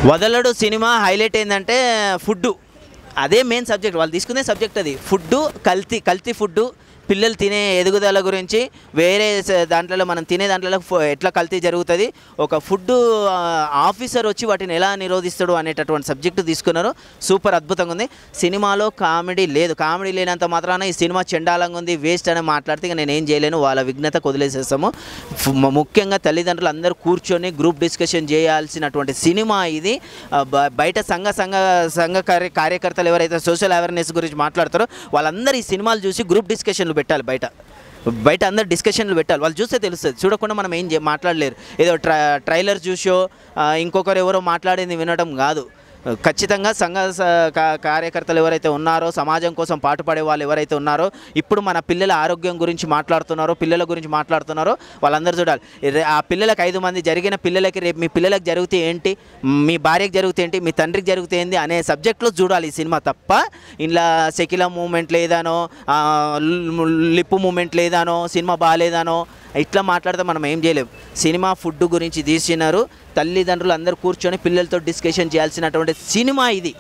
వదలడు cinema highlight ఏంటంటే food అదే మెయిన్ సబ్జెక్ట్ వాళ్ళు తీసుకునే సబ్జెక్ట్ అది ఫుడ్ కల్తీ కల్తీ ఫుడ్ పిల్లలు తినే ఎదుగుదల గురించి వేరే స- దాంట్లో మనం తినే దాంట్లో ఫు- ఎట్లా కల్తీ జరుగుతుంది ఒక ఫుడ్ ఆఫీసర్ వచ్చి వాటిని ఎలా నిరోధిస్తాడు అనేటటువంటి సబ్జెక్ట్ తీసుకున్నారు సూపర్ అద్భుతంగా ఉంది సినిమాలో కామెడీ లేదు కామెడీ లేనంత మాత్రాన ఈ సినిమా చెండాలంగా ఉంది వేస్ట్ అని మాట్లాడితే ఇక నేను ఏం చేయలేను వాళ్ళ విఘ్నత వదిలేసేస్తాము ఫు- మ- ముఖ్యంగా తల్లిదండ్రులు అందరూ కూర్చొని గ్రూప్ డిస్కషన్ చేయాల్సినటువంటి సినిమా ఇది ఆ, బ- బయట సంఘ సంఘ సంఘ కార్య కార్యకర్తలు ఎవరైతే సోషల్ అవేర్నెస్ గురించి మాట్లాడతారో వాళ్ళందరూ ఈ సినిమాలు చూసి గ్రూప్ డిస్కషన్లు పెట్టాలి బయట బయట అందరు డిస్కషన్లు పెట్టాలి వాళ్ళు చూస్తే తెలుస్తుంది చూడకుండా మనం ఏం చే- మాట్లాడలేరు ఏదో ట్ర ట్రైలర్ చూసో ఆ, ఇంకొకరు ఎవరో మాట్లాడింది వినడం కాదు ఖచ్చితంగా సంఘ స- కా- కార్యకర్తలు ఎవరైతే ఉన్నారో సమాజం కోసం పాటుపడే వాళ్ళు ఎవరైతే ఉన్నారో ఇప్పుడు మన పిల్లల ఆరోగ్యం గురించి మాట్లాడుతున్నారో పిల్లల గురించి మాట్లాడుతున్నారో వాళ్ళందరూ చూడాలి రే- ఆ పిల్లలకు ఐదు మంది జరిగిన పిల్లలకి రేపు మీ పిల్లలకు జరిగితే ఏంటి మీ భార్యకి జరిగితే ఏంటి మీ తండ్రికి జరిగితే ఏంటి అనే సబ్జెక్ట్లో చూడాలి ఈ సినిమా తప్ప ఇలా సెకిల మూమెంట్ లేదానో ఆ, ల్- లిప్పు మూమెంట్ లేదానో సినిమా బాగాలేదానో ఇట్లా మాట్లాడితే మనం ఏం చేయలేం సినిమా ఫుడ్ గురించి తీసినారు తల్లిదండ్రులు అందరూ కూర్చొని పిల్లలతో డిస్కషన్ చేయాల్సినటువంటి సినిమా ఇది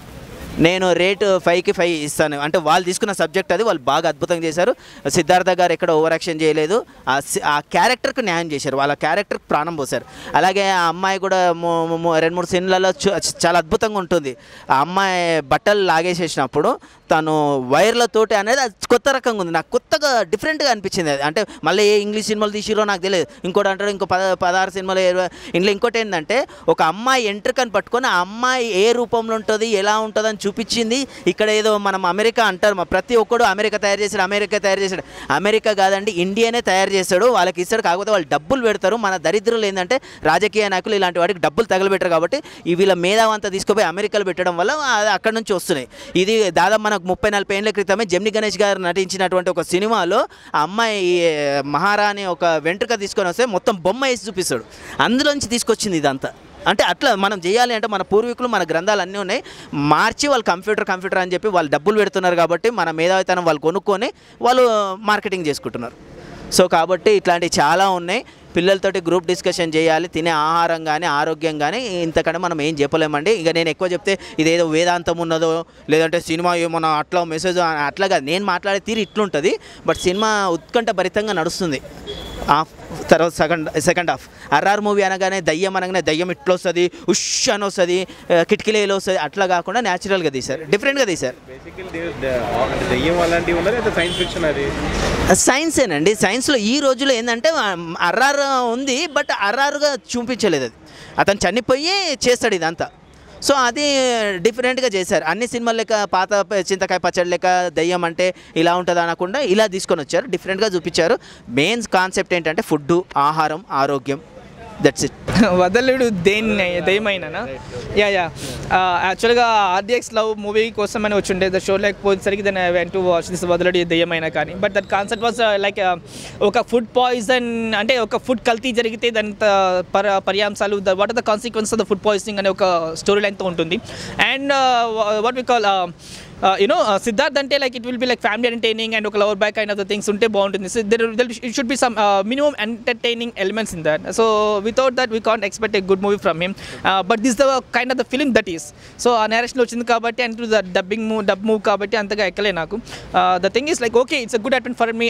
నేను రేటు ఫైవ్కి ఫైవ్ ఇస్తాను అంటే వాళ్ళు తీసుకున్న సబ్జెక్ట్ అది వాళ్ళు బాగా అద్భుతంగా చేశారు సిద్ధార్థ గారు ఎక్కడ ఓవర్ యాక్షన్ చేయలేదు ఆ సి- ఆ క్యారెక్టర్కి న్యాయం చేశారు వాళ్ళ క్యారెక్టర్కి ప్రాణం పోశారు అలాగే ఆ అమ్మాయి కూడా మూ- మూ- రెండు మూడు సీన్లలో చు- చాలా అద్భుతంగా ఉంటుంది ఆ అమ్మాయి బట్టలు లాగేసేసినప్పుడు తను వైర్లతోటి అనేది అది కొత్త రకంగా ఉంది నాకు కొత్తగా డిఫరెంట్గా అనిపించింది అది అంటే మళ్ళీ ఏ ఇంగ్లీష్ సినిమాలు తీసిరో నాకు తెలియదు ఇంకోటి అంటారు ఇంకో పద పదహారు సినిమాలు ఇరవై- ఇందులో ఇంకోటి ఏంటంటే ఒక అమ్మాయి ఎంట్రికని పట్టుకొని ఆ అమ్మాయి ఏ రూపంలో ఉంటుంది ఎలా ఉంటుంది అని చూపించింది ఇక్కడ ఏదో మనం అమెరికా అంటారు మా ప్రతి ఒక్కడు అమెరికా తయారు చేశాడు అమెరికా తయారు చేశాడు అమెరికా కాదండి ఇండియానే తయారు చేస్తాడు వాళ్ళకి ఇస్తాడు కాకపోతే వాళ్ళు డబ్బులు పెడతారు మన దరిద్రులు ఏంటంటే రాజకీయ నాయకులు ఇలాంటి వాటికి డబ్బులు తగలబెట్టరు కాబట్టి ఈ వీళ్ళ మేధావంతా తీసుకుపోయి అమెరికాలో పెట్టడం వల్ల అది అక్కడ నుంచి వస్తున్నాయి ఇది దాదాపు మనకు ముప్పై నలభై ఏళ్ళ క్రితమే జమ్ని గణేష్ గారు నటించినటువంటి ఒక సినిమాలో ఆ అమ్మాయి ఏ, మహారాణి ఒక వెంట్రుక తీసుకొని వస్తే మొత్తం బొమ్మ వేసి చూపిస్తాడు అందులోంచి తీసుకొచ్చింది ఇదంతా అంటే అట్లా మనం చేయాలి అంటే మన పూర్వీకులు మన గ్రంథాలు అన్నీ ఉన్నాయి మార్చి వాళ్ళు కంప్యూటర్ కంప్యూటర్ అని చెప్పి వాళ్ళు డబ్బులు పెడుతున్నారు కాబట్టి మన మేధావితనం వాళ్ళు కొనుక్కొని వాళ్ళు మార్కెటింగ్ చేసుకుంటున్నారు సో కాబట్టి ఇట్లాంటివి చాలా ఉన్నాయి పిల్లలతోటి గ్రూప్ డిస్కషన్ చేయాలి తినే ఆహారం కానీ ఆరోగ్యం కానీ ఇంతకంటే మనం ఏం చెప్పలేమండి ఇక నేను ఎక్కువ చెప్తే ఇదేదో వేదాంతం ఉన్నదో లేదంటే సినిమా ఏమన్నా అట్లా మెసేజ్ అట్లా కాదు నేను మాట్లాడే తీరు ఇట్లుంటుంది బట్ సినిమా ఉత్కంఠ భరితంగా నడుస్తుంది హాఫ్ తర్వాత second second half horror movie అనగానే దయ్యం అనగానే దయ్యం ఇట్లా వస్తుంది ఉష్ అని వస్తుంది కిటికీలో వస్తుంది అట్లా కాకుండా న్యాచురల్గా తీశారు డిఫరెంట్గా తీశారు బేసికల్ దెయ్యం అలాంటివి ఉన్నది అయితే సైన్స్ ఫిక్షన్ అది సైన్సేనండి సైన్స్లో ఈ రోజులో ఏంటంటే అర్ఆర్ ఉంది బట్ అర్ఆర్గా చూపించలేదు అది అతను చనిపోయి చేస్తాడు ఇదంతా సో అది డిఫరెంట్గా చేశారు అన్ని సినిమాలు లెక్క పాత ప- చింతకాయ పచ్చడి లెక్క దయ్యం అంటే ఇలా ఉంటుంది అనకుండా ఇలా తీసుకొని వచ్చారు డిఫరెంట్గా చూపించారు మెయిన్ కాన్సెప్ట్ ఏంటంటే ఫుడ్ ఆహారం ఆరోగ్యం దట్స్ ఇట్ వదలుడు దేన్ని దేమైనా యా యా యాక్చువల్గా ఆర్డిఎక్స్ లవ్ మూవీ కోసం అని వచ్చి ఉండే ద షో లేకపోయేసరికి దాన్ని వెంట వాచ్ దిస్ వదలడు దెయ్యమైనా కానీ but that concept was like ఒక ఫుడ్ పాయిజన్ అంటే ఒక ఫుడ్ కల్తీ జరిగితే దాని త- పర పర్యాంశాలు what are the consequence of the food poisoning అనే ఒక స్టోరీ లైన్తో ఉంటుంది and what we call you know Siddharth అంటే like it will be like family entertaining and ఒక lover back kind of the things ఉంటే బాగుంటుంది so there it should be some minimum entertaining elements in that so without that we can't expect a good movie from him but this the kind of the film that is so uh narration వచ్చింది కాబట్టి and the dubbing move dub move కాబట్టి అంతగా ఎక్కలే నాకు the thing is like okay it's a good attempt for me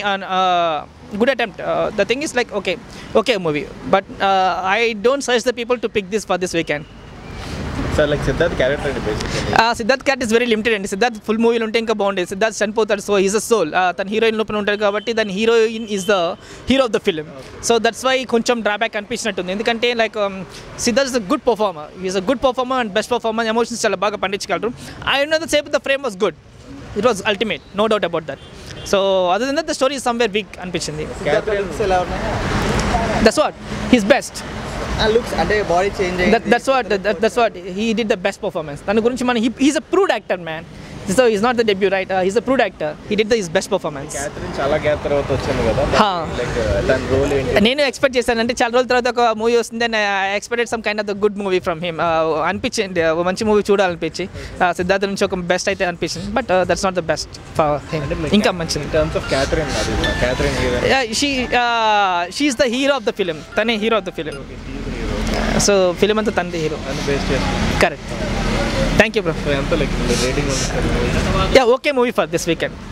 good attempt the thing is like okay okay movie but I don't suggest the people to pick this for this weekend sir like Siddharth character అండి basically uh, Siddharth cat is very limited అండి Siddharth full మూవీలు ఉంటే ఇంకా బాగుండేది సిద్ధార్థ్ చనిపోతాడు so is a soul తన heroine లోపల ఉంటాడు కాబట్టి దాని heroine is the hero of the film so that's why కొంచెం డ్రాబ్యాక్ అనిపించినట్టుంది ఎందుకంటే like Siddharth is a good performer is a good performer and best performer emotions చాలా బాగా పండించగలరు ఐ ఉన్నంత సేపు the frame was good it was ultimate no doubt about that so other that the story somewhere weak అనిపించింది ఎలా ఉన్నాయి that's what his best looks అంటే body change that, that's what that, that's what he did the best performance దాని గురించి మన he, he's a proved actor man so he's not the debut right uh, he's a proved actor he did the, his best performance Catherine చాలా gap తర్వాత వచ్చింది కదా హా. Like దాని role ఏంటి నేను ఎక్స్పెక్ట్ చేశాను అంటే చాలా రోజుల తర్వాత ఒక మూవీ వస్తుంది and I expected some kind of the good movie from him అనిపించింది ఒక మంచి మూవీ చూడాలనిపించి uh, సిద్ధార్థ నుంచి ఒక బెస్ట్ అయితే అనిపించింది but that's not the best for him ఇంకా మంచిది ఇన్ టర్మ్స్ ఆఫ్ క్యాథరిన్ అది Catherine heroine she she is the hero of the film తనే hero of the film so film అంతా తండ్రి హీరో అని బేస్ చేస్తాం correct thank you bro so ఎంత like rating ఉంది yeah okay movie for this weekend